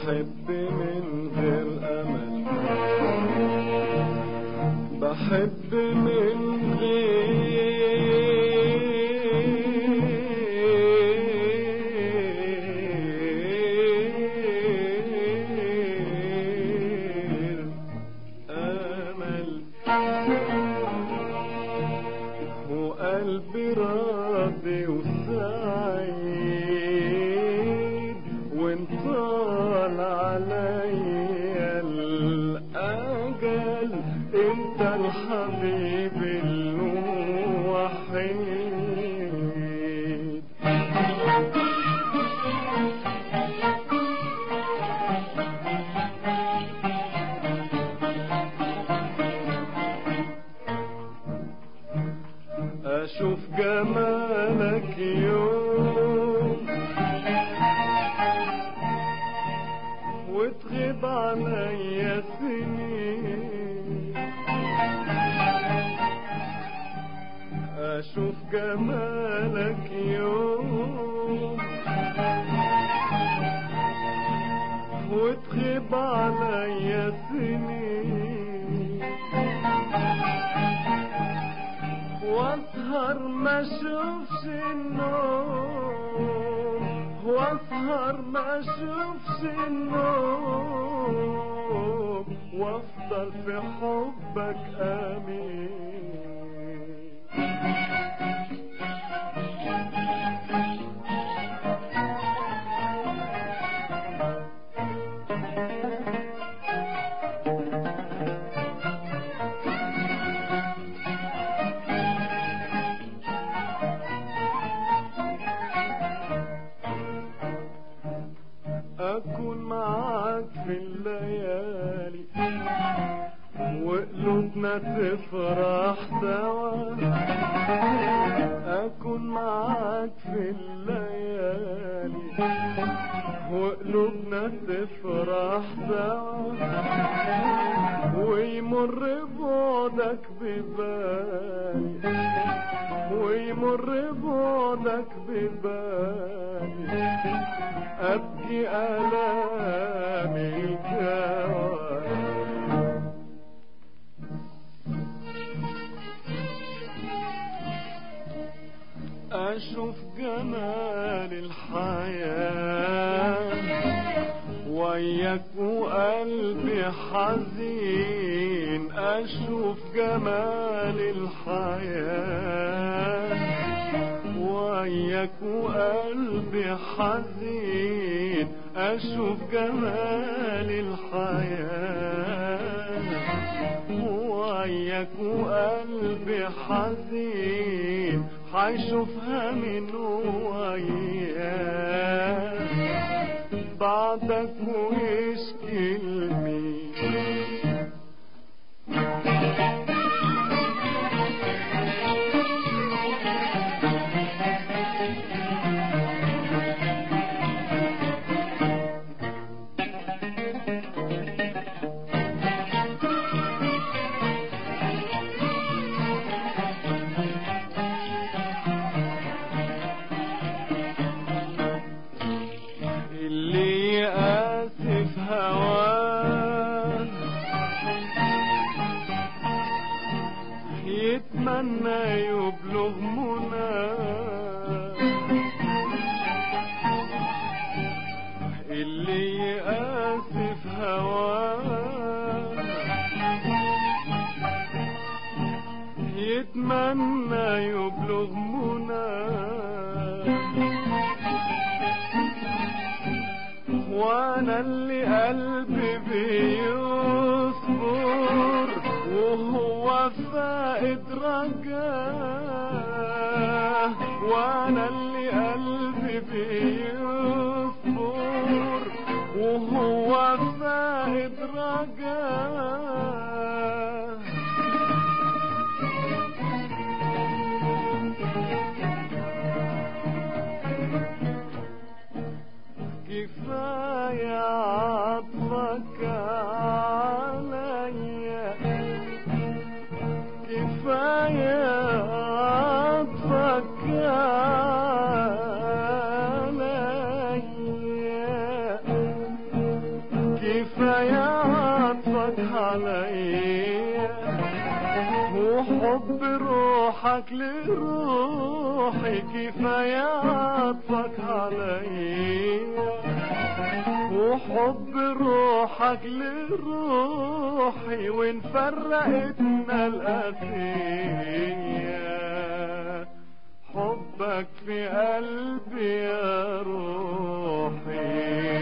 بحب من غير امل بحب من غير امل وقلبي راضي وسعيد وانطال عليا الاجل انت الحبيب الوحيد اشوف جمالك يوم وتغيب عليا سنين اشوف جمالك يوم وتغيب عليا سنين واسهر ما اشوفش النوم واسهر ما اشوفش النوم وافضل في حبك امين أكون معاك في الليالي وقلوبنا تفرح سوا أكون معاك في الليالي وقلوبنا تفرح سوا ويمر بعدك ببالي ويمر بعدك ببالي أبكي آلامي الجوارح أشوف جمال الحياة وياك وقلبي حزين أشوف جمال الحياة وياك وقلبي حزين أشوف جمال الحياة وياك وقلبي حزين حيشوفها من وياك بعدك ويشكي لمين اللي يقاسف هواه يتمنى يبلغ مناه اللي يقاسف هواه يتمنى يبلغ مناه وانا اللي قلبي بيصبر وهو فائد رجاه وانا اللي قلبي بيصبر وهو فائد رجاه كفاية عطفك عليا كفاية عطفك عليا عطفك عليا وحب روحك لروحي كفاية عطفك عليا وحب روحك لروحي وان فرقتنا الأسية حبك في قلبي يا روحي